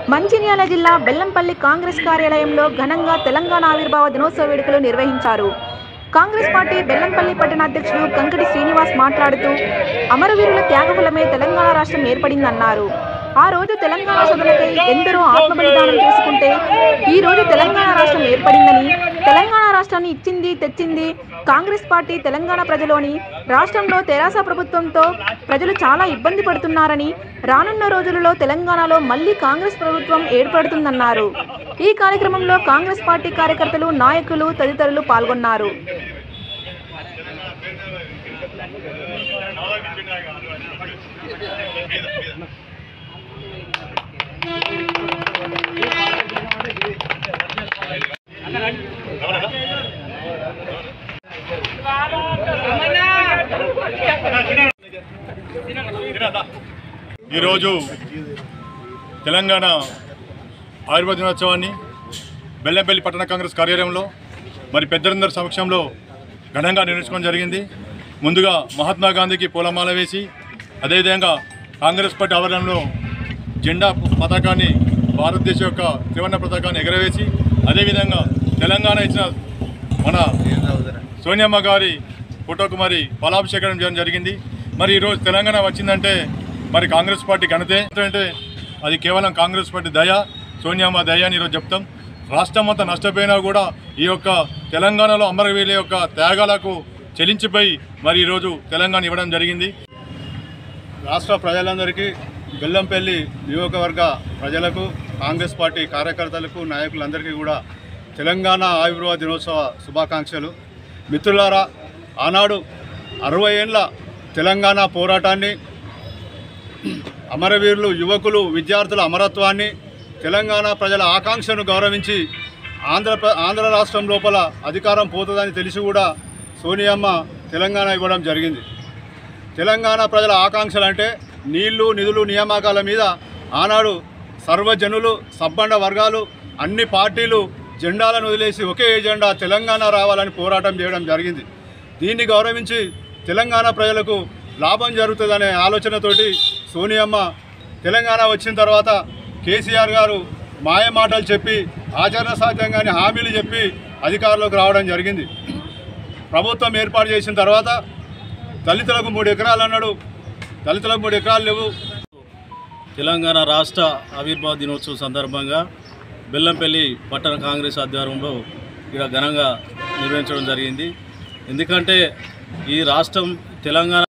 మంచిర్యాల జిల్లా బెల్లంపల్లి కాంగ్రెస్ కార్యాలయంలో ఘనంగా తెలంగాణ ఆవిర్భావ దినోత్సవ వేడుకలు నిర్వహించారు కాంగ్రెస్ పార్టీ బెల్లంపల్లి పట్టణ అధ్యక్షుడు కంకటి శ్రీనివాస్ మాట్లాడుతూ అమరవీరుల త్యాగఫలమే తెలంగాణ రాష్ట్రం ఏర్పడిందన్నారు ఆ రోజు తెలంగాణ సదులకై ఎందరో ఆత్మబలిదానం చేసుకుంటే ఈ రోజు తెలంగాణ రాష్ట్రం ఏర్పడిందని తెలంగాణ రాష్ట్రాన్ని ఇచ్చింది తెచ్చింది కాంగ్రెస్ పార్టీ తెలంగాణ ప్రజలోని రాష్ట్రంలో తెరాస ప్రభుత్వంతో ప్రజలు చాలా ఇబ్బంది పడుతున్నారని రానున్న రోజులలో తెలంగాణలో మళ్ళీ కాంగ్రెస్ ప్రభుత్వం ఏర్పడుతుందన్నారు ఈ కార్యక్రమంలో కాంగ్రెస్ పార్టీ కార్యకర్తలు నాయకులు తదితరులు పాల్గొన్నారు ఈరోజు తెలంగాణ ఆయుర్వేద దినోత్సవాన్ని బెల్లంపల్లి పట్టణ కాంగ్రెస్ కార్యాలయంలో మరి పెద్దలందరి సమక్షంలో ఘనంగా నిర్వహించుకోవడం జరిగింది ముందుగా మహాత్మా గాంధీకి పూలమాల వేసి అదేవిధంగా కాంగ్రెస్ పార్టీ ఆవరణలో జెండా పతాకాన్ని భారతదేశం యొక్క త్రివర్ణ పతాకాన్ని ఎగరవేసి అదేవిధంగా తెలంగాణ ఇచ్చిన మన సోనియమ్మ గారి ఫోటోకు మరి ఫలాభిషేకం చేయడం జరిగింది మరి ఈరోజు తెలంగాణ వచ్చిందంటే మరి కాంగ్రెస్ పార్టీ ఘనతే అంటే అది కేవలం కాంగ్రెస్ పార్టీ దయ సోనియమ్మ దయ అని ఈరోజు చెప్తాం రాష్ట్రం అంతా నష్టపోయినా కూడా ఈ యొక్క తెలంగాణలో అమరవీరుల యొక్క త్యాగాలకు చెలించిపోయి మరి ఈరోజు తెలంగాణ ఇవ్వడం జరిగింది రాష్ట్ర ప్రజలందరికీ బెల్లంపల్లి నియోజకవర్గ ప్రజలకు కాంగ్రెస్ పార్టీ కార్యకర్తలకు నాయకులందరికీ కూడా తెలంగాణ ఆవిర్భావ దినోత్సవ శుభాకాంక్షలు మిత్రులారా ఆనాడు అరవై ఏండ్ల తెలంగాణ పోరాటాన్ని అమరవీరులు యువకులు విద్యార్థుల అమరత్వాన్ని తెలంగాణ ప్రజల ఆకాంక్షను గౌరవించి ఆంధ్ర ఆంధ్ర రాష్ట్రం లోపల అధికారం పోతుందని తెలిసి కూడా సోనియమ్మ తెలంగాణ ఇవ్వడం జరిగింది తెలంగాణ ప్రజల ఆకాంక్షలు అంటే నీళ్లు నిధులు నియామకాల మీద ఆనాడు సర్వజనులు సబ్బండ వర్గాలు అన్ని పార్టీలు జెండాలను వదిలేసి ఒకే ఎజెండా తెలంగాణ రావాలని పోరాటం చేయడం జరిగింది దీన్ని గౌరవించి తెలంగాణ ప్రజలకు లాభం జరుగుతుందనే ఆలోచనతోటి సోనియమ్మ తెలంగాణ వచ్చిన తర్వాత కేసీఆర్ గారు మాయ మాటలు చెప్పి ఆచరణ సాధ్యంగానే హామీలు చెప్పి అధికారంలోకి రావడం జరిగింది ప్రభుత్వం ఏర్పాటు చేసిన తర్వాత దళితులకు మూడు ఎకరాలు అన్నాడు దళితులకు మూడు ఎకరాలు లేవు తెలంగాణ రాష్ట్ర ఆవిర్భావ దినోత్సవం సందర్భంగా బెల్లంపల్లి పట్టణ కాంగ్రెస్ ఆధ్వర్యంలో ఇక్కడ ఘనంగా నిర్వహించడం జరిగింది ఎందుకంటే ఈ రాష్ట్రం తెలంగాణ